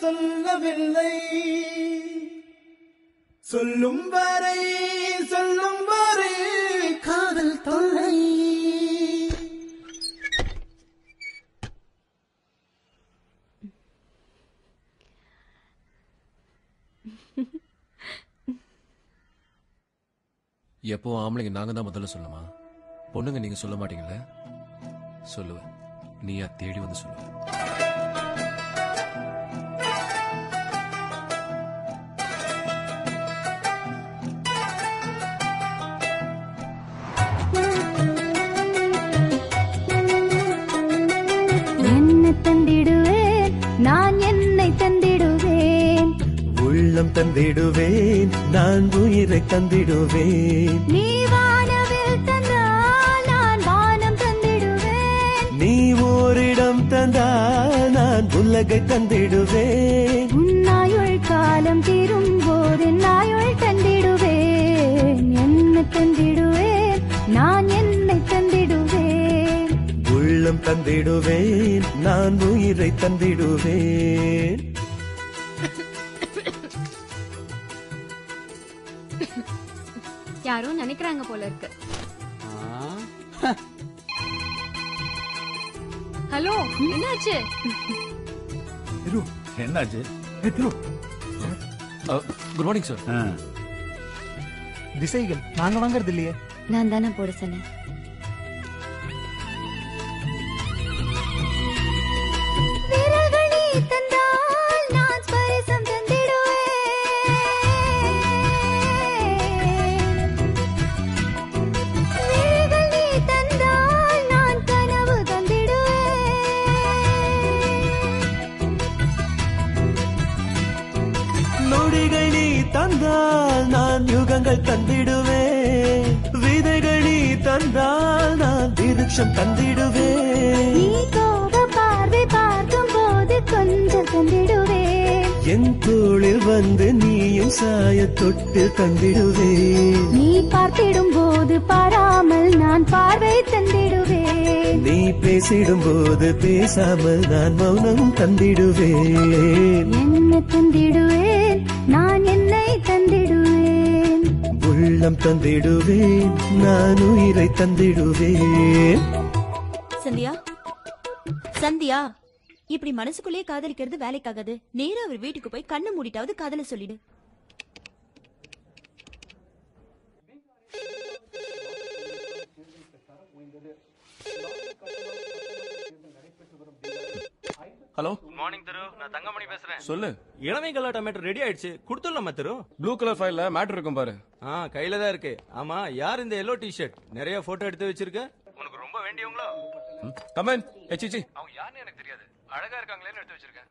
சொல்லவில்லை சொல்லும் வரை சொல்லும் வரை காதல் தொல்லை எப்போ ஆம்பளைங்க நாங்க தான் முதல்ல சொல்லணுமா பொண்ணுங்க நீங்க சொல்ல மாட்டீங்கல்ல சொல்லுவேன் நீயா தேடி வந்து சொல்லுவ என்ன தந்திடுவேன் நான் என்னை தந்திடுவேன் உள்ளம் தந்திடுவேன் நான் உயிரை தந்திடுவேன் நீ வானவில் தந்தால் நான் வானம் தந்திடுவேன் நீ ஓரிடம் தந்தால் நான் உலகை தந்திடுவேன் உன்னாயுள் காலம் தீரும் போது நாயுள் தந்திடுவேன் என்ன தந்திடுவேன் நான் என்னை தந்திடுவேன் உள்ளம் தந்திடுவேன் நான் உயிரை தந்திடுவேன் யாரோ நினைக்கிறாங்க போல இருக்கு ஹலோ என்னாச்சு திரு என்னாச்சு ஏ, திரு குட் மார்னிங் சார் ஆ. திசைகள் நாங்க வாங்குறது இல்லையே நான் தானே போட சொன்னேன் விரல்கள் நீ தந்தால் நான் ஸ்பரிசம் தந்திடுவேன் விழிகள் நீ தந்தால் நான் கனவு தந்திடுவேன் நொடிகள் நீ தந்தால் நான் யுகங்கள் தந்திடுவேன் விதைகள் நீ தந்தால் நான் விருட்சம் தந்திடுவேன் நீ கோப பார்வை பார்க்கும் போது கொஞ்சம் தந்திடுவேன் என் தோளில் வந்து நீயும் சாய தொட்டு தந்திடுவேன் நீ பார்த்திடும் போது பாராமல் நான் பார்வை தந்திடுவேன் நீ பேசிடும் போது பேசாமல் நான் மௌனம் தந்திடுவேன் என்ன தந்திடுவேன் நான் என்னை தந்திடுவேன் உள்ளம் தந்திடுவேன் நான் உயிரை தந்திடுவேன் சந்தியா சந்தியா இப்படி மனசுக்குள்ளேயே காதலிக்கிறது வேலைக்காகாது நேரா அவர் வீட்டுக்கு போய் கண்ணு மூடிட்டாவது காதல சொல்லிடு ஹலோ மார்னிங் தரு நான் தங்கமணி பேசுறேன் சொல்லு இளமை கலாட்டா மேட்டர் ரெடி ஆயிடுச்சு கொடுத்துடலாமா தரு ப்ளூ கலர் ஃபைல்ல மேட்டர் இருக்கும் பாரு ஆ கையில தான் இருக்கு ஆமா யார் இந்த எல்லோ டி-ஷர்ட் நிறைய போட்டோ எடுத்து வச்சிருக்க உனக்கு ரொம்ப வேண்டியவங்களா கமன் எச்சிச்சி அவங்க யாருன்னு எனக்கு தெரியாது அழகா இருக்காங்களேன்னு எடுத்து வச்சிருக்கேன்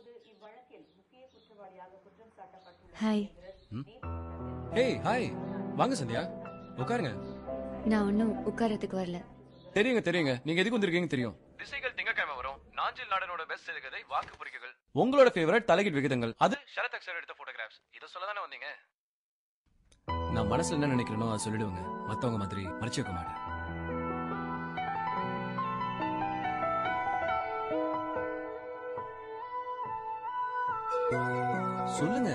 ஹாய் ஏய் ஹாய் வாங்க சந்தியா உட்காருங்க நான் ஒன்னும் உட்காரத்துக்கு வரல தெரியுங்க தெரியுங்க நீங்க எதுக்கு வந்திருக்கீங்க தெரியும் திசைகள் திங்கக்கிழமை வரும் நாஞ்சில் நாடனோட பெஸ்ட் சிறுகதை வாக்கு பொறிக்கைகள் உங்களோட ஃபேவரட் தலைகீழ் விகிதங்கள் அது சரத் அக்ஷர் எடுத்த போட்டோகிராஃப்ஸ் இதை சொல்ல தானே வந்தீங்க நான் மனசுல என்ன நினைக்கிறேனோ அதை சொல்லிடுவேங்க மத்தவங்க மாதிரி மறைச்சு வைக்க மாட்டேன் சொல்லுங்க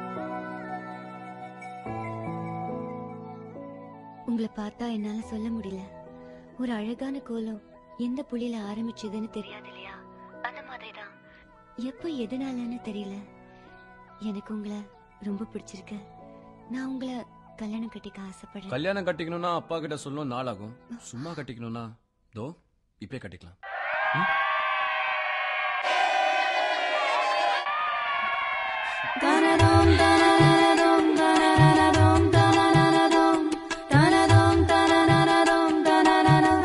உங்களை பார்த்தா என்னால சொல்ல முடியல ஒரு அழகான கோலம் எந்த புள்ளியில ஆரம்பிச்சதுன்னு தெரியாது இல்லையா அந்த மாதிரிதான் எப்ப எதனாலன்னு தெரியல எனக்கு உங்களை ரொம்ப பிடிச்சிருக்கு நான் உங்களை கல்யாணம் கட்டிக்க ஆசைப்படுறேன் கல்யாணம் கட்டிக்கணும்னா அப்பா கிட்ட சொல்லணும் நாள் ஆகும் சும்மா கட்டிக்கணும்னா தோ இப்பே கட்டிக்கலாம் தனதோம் தனதோம் தனதோம் தனதோம் தனதோம் தனதோம் தனதோம்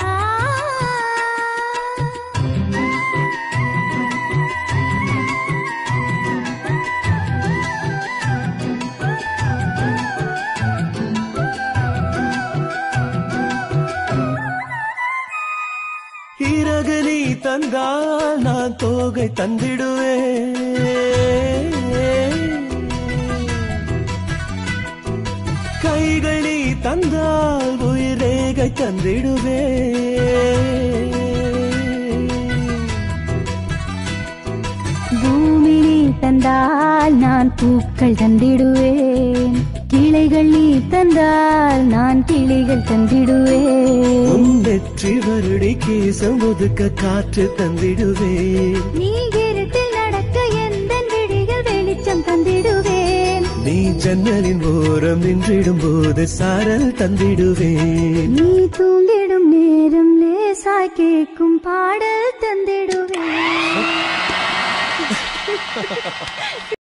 இறகு நீ தந்தால் நான் தோகை தந்திடுவேன் கைகள் நீ தந்தால் உயிரேகை தந்திடுவேன் பூமி நீ தந்த தந்தால் நான் பூக்கள் தந்திடுவேன் கிளைகள் நீ தந்தால் நான் கிளிகள் தந்திடுவேன் உன் வெற்றி வருடி கேசம் ஒதுக்க காற்று தந்திடுவேன் நீ இருட்டில் நடக்க எந்த விழிகள் வெளிச்சம் தந்திடுவேன் நீ ஜன்னலின் ஓரம் நின்றிடும் போது சாரல் தந்திடுவேன் நீ தூங்கிடும் நேரம் லேசாய் கேட்கும் பாடல் தந்திடுவேன்